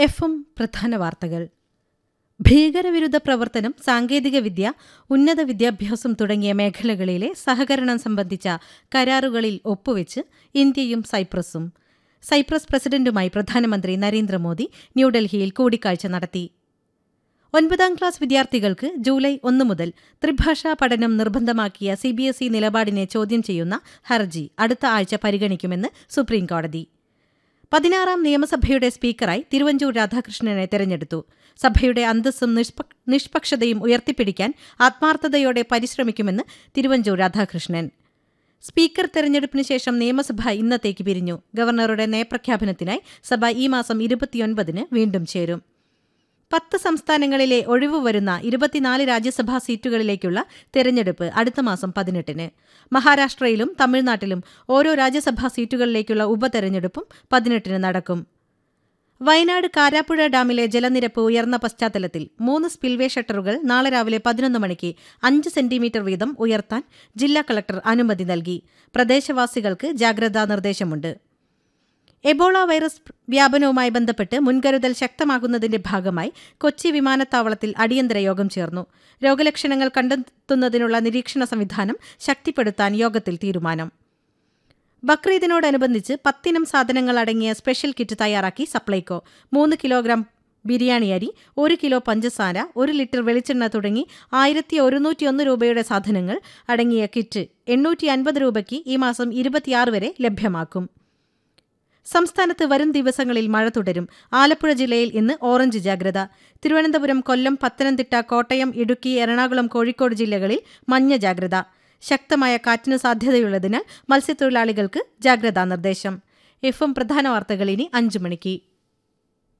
F M പ്രധാന വാർത്തകൾ ഭീകരവിരുദ്ധ പ്രവർത്തനം സാങ്കേതികവിദ്യ ഉന്നത വിദ്യാഭ്യാസം തുടങ്ങിയ മേഖലകളിലെ സഹകരണം സംബന്ധിച്ച കരാറുകളിൽ ഒപ്പുവെച്ച് ഇന്ത്യയും സൈപ്രസും സൈപ്രസ് പ്രസിഡന്റുമായി പ്രധാനമന്ത്രി നരേന്ദ്രമോദി ന്യൂഡൽഹിയിൽ കൂടിക്കാഴ്ച നടത്തി ഒൻപതാം ക്ലാസ് വിദ്യാർത്ഥികൾക്ക് ജൂലൈ ഒന്ന് മുതൽ ത്രിഭാഷാ പഠനം നിർബന്ധമാക്കിയ സിബിഎസ്ഇ നിലപാടിനെ ചോദ്യം ചെയ്യുന്ന ഹർജി അടുത്ത ആഴ്ച പരിഗണിക്കുമെന്ന് സുപ്രീംകോടതി പതിനാറാം നിയമസഭയുടെ സ്പീക്കറായി തിരുവഞ്ചൂർ രാധാകൃഷ്ണനെ തെരഞ്ഞെടുത്തു സഭയുടെ അന്തസ്സും നിഷ്പ- നിഷ്പക്ഷതയും ഉയർത്തിപ്പിടിക്കാൻ ആത്മാർത്ഥതയോടെ പരിശ്രമിക്കുമെന്ന് തിരുവഞ്ചൂർ രാധാകൃഷ്ണൻ സ്പീക്കർ തെരഞ്ഞെടുപ്പിന് ശേഷം നിയമസഭ ഇന്നത്തേക്ക് പിരിഞ്ഞു ഗവർണറുടെ നയപ്രഖ്യാപനത്തിനായി സഭ ഈ മാസം ഇരുപത്തിയൊൻപതിന് വീണ്ടും ചേരും പത്ത് സംസ്ഥാനങ്ങളിലെ ഒഴിവ് വരുന്ന ഇരുപത്തിനാല് രാജ്യസഭാ സീറ്റുകളിലേക്കുള്ള തെരഞ്ഞെടുപ്പ് അടുത്ത മാസം പതിനെട്ടിന് മഹാരാഷ്ട്രയിലും തമിഴ്നാട്ടിലും ഓരോ രാജ്യസഭാ സീറ്റുകളിലേക്കുള്ള ഉപതെരഞ്ഞെടുപ്പും പതിനെട്ടിന് നടക്കും വയനാട് കാരാപ്പുഴ ഡാമിലെ ജലനിരപ്പ് ഉയർന്ന പശ്ചാത്തലത്തിൽ മൂന്ന് സ്പിൽവേ ഷട്ടറുകൾ നാളെ രാവിലെ പതിനൊന്ന് മണിക്ക് അഞ്ച് സെന്റിമീറ്റർ വീതം ഉയർത്താൻ ജില്ലാ കളക്ടർ അനുമതി നൽകി പ്രദേശവാസികൾക്ക് ജാഗ്രതാ നിർദ്ദേശമുണ്ട് എബോള വൈറസ് വ്യാപനവുമായി ബന്ധപ്പെട്ട് മുൻകരുതൽ ശക്തമാക്കുന്നതിന്റെ ഭാഗമായി കൊച്ചി വിമാനത്താവളത്തിൽ അടിയന്തര യോഗം ചേർന്നു രോഗലക്ഷണങ്ങൾ കണ്ടെത്തുന്നതിനുള്ള നിരീക്ഷണ സംവിധാനം ശക്തിപ്പെടുത്താൻ യോഗത്തിൽ തീരുമാനം ബക്രീദിനോടനുബന്ധിച്ച് പത്തിനം സാധനങ്ങൾ അടങ്ങിയ സ്പെഷ്യൽ കിറ്റ് തയ്യാറാക്കി സപ്ലൈകോ മൂന്ന് കിലോഗ്രാം ബിരിയാണി അരി ഒരു കിലോ പഞ്ചസാര ഒരു ലിറ്റർ വെളിച്ചെണ്ണ തുടങ്ങി ആയിരത്തി ഒരുന്നൂറ്റിയൊന്ന് രൂപയുടെ സാധനങ്ങൾ അടങ്ങിയ കിറ്റ് എണ്ണൂറ്റി അൻപത് രൂപയ്ക്ക് ഈ മാസം ഇരുപത്തിയാറ് വരെ ലഭ്യമാക്കും സംസ്ഥാനത്ത് വരും ദിവസങ്ങളിൽ മഴ തുടരും ആലപ്പുഴ ജില്ലയിൽ ഇന്ന് ഓറഞ്ച് ജാഗ്രത തിരുവനന്തപുരം കൊല്ലം പത്തനംതിട്ട കോട്ടയം ഇടുക്കി എറണാകുളം കോഴിക്കോട് ജില്ലകളിൽ മഞ്ഞ ജാഗ്രത ശക്തമായ കാറ്റിന് സാധ്യതയുള്ളതിനാൽ മത്സ്യത്തൊഴിലാളികൾക്ക് ജാഗ്രതാ നിർദ്ദേശം എഫ് എം പ്രധാന വാർത്തകൾ ഇനി അഞ്ചു മണിക്ക്